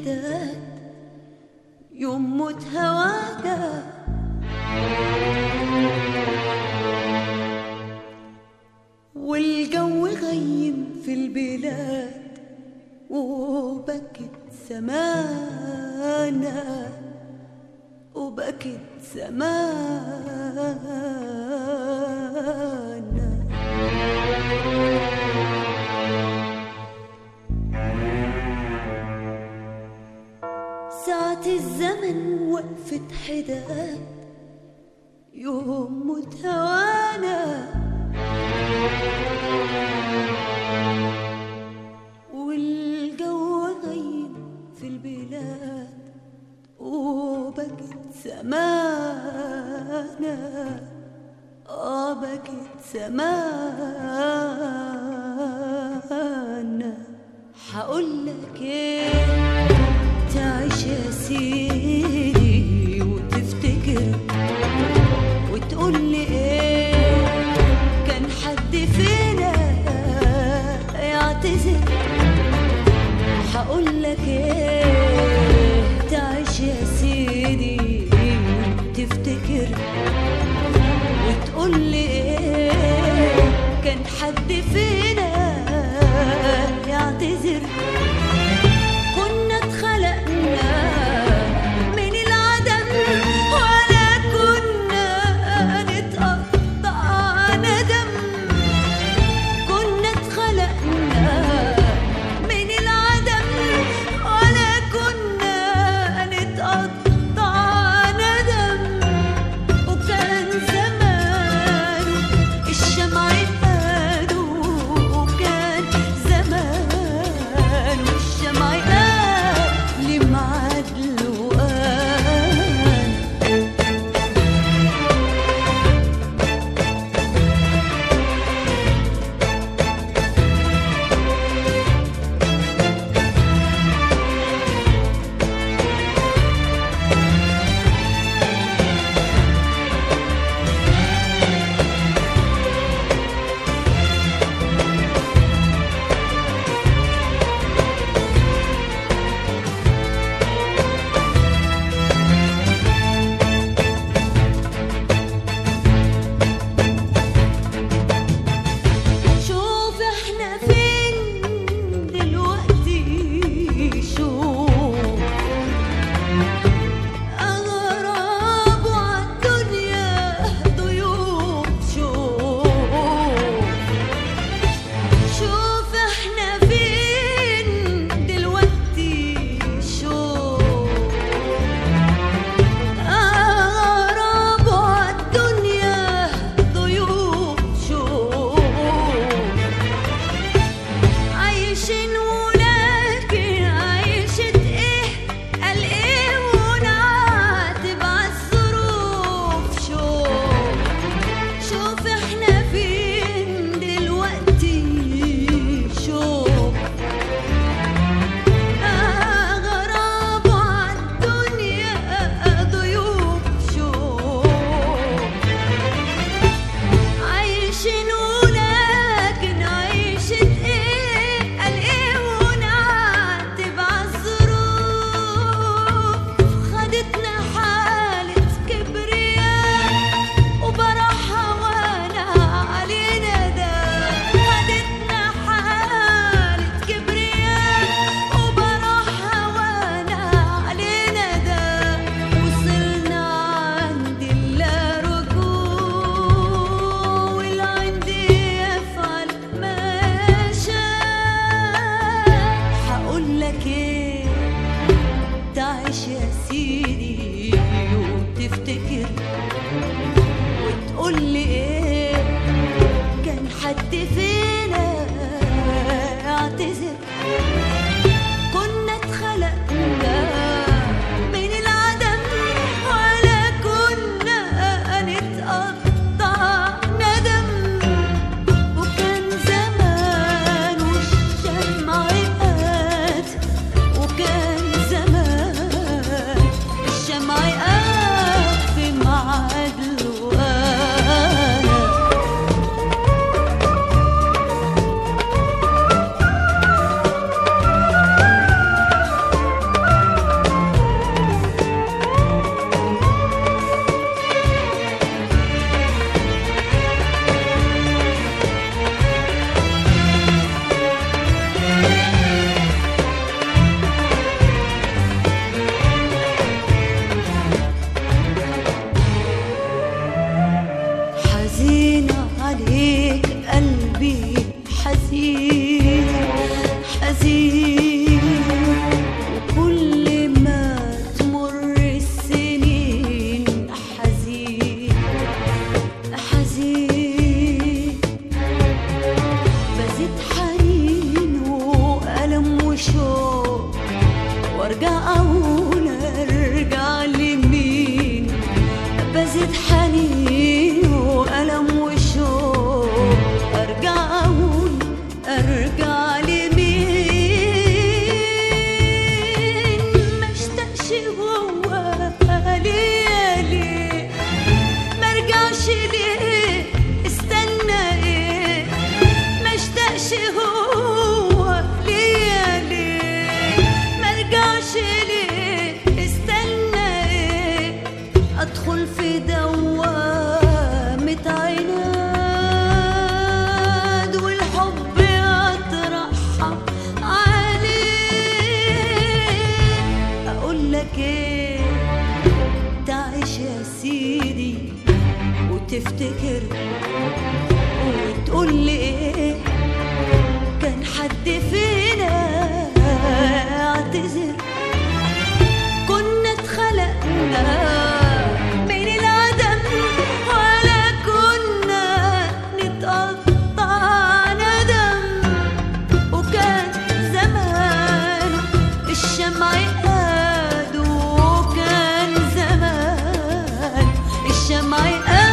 حداد يوم موت هوانا والجو غيم في البلاد وبكت سمانا وبكت سمانا ساعة الزمن وقفت حداد يوم موت هوانا والجو غيم في البلاد وبكت سمانا اه بكت سمانا حقولك ايه تعيش يا سيدي وتفتكر وتقول لي ايه كان حد فينا يعتذر هقول لك ايه تعيش يا سيدي وتفتكر وتقول لي ايه كان حد فينا يعتذر كنا اتخلقنا من العدم ولا كنا نتقطع ندم كنا اتخلقنا من العدم ولا كنا نتقطع ندم وكان زمان الشمع قادوا وكان زمان الشمع قاد لمعاد الوقان شوف احنا فين دلوقتي شوف أغراب عالدنيا ضيوف شوف شوف احنا فين دلوقتي شوف أغراب عالدنيا ضيوف شوف عايشين ولكن عايشة ايه قال ايه ونعاتب عالظروف شوف شوف احنا فين دلوقتي شوف غراب عالدنيا ضيوف شوف عايشين ولكن عيشة ايه قال ايه ونعتب عالظروف خدتنا حالة كبرياء وبراح هوانا علينا ده خدتنا حالة كبرياء وبراح هوانا علينا ده وصلنا عند الله رجوع والعندي يفعل ما شاء هقول لك ايه تعيش يا سيدي وتفتكر وتقول لي ايه كان حد فينا يعتذر كنا اتخلقنا من العدم ولا كنا نتقطع ندم وكان زمان والشمع قاد وكان زمان وارجع اقول ارجع لمين بزيد حنين والم وشوق ارجع اقول ارجع لمين ما اشتاقش هو ليا ليه مرجعش ليه استنى ايه ما اشتاقش هو ليا ليه مرجعش ليه استنى ايه ادخل في دوامة عناد والحب يترحم عليه اقول لك ايه تعيش يا سيدي وتفتكر وتقول لي ايه كان حد فينا اعتذر كنا اتخلقنا من العدم ولا كنا نتقطع ندم وكان زمان الشمع قاد وكان زمان الشمع قاد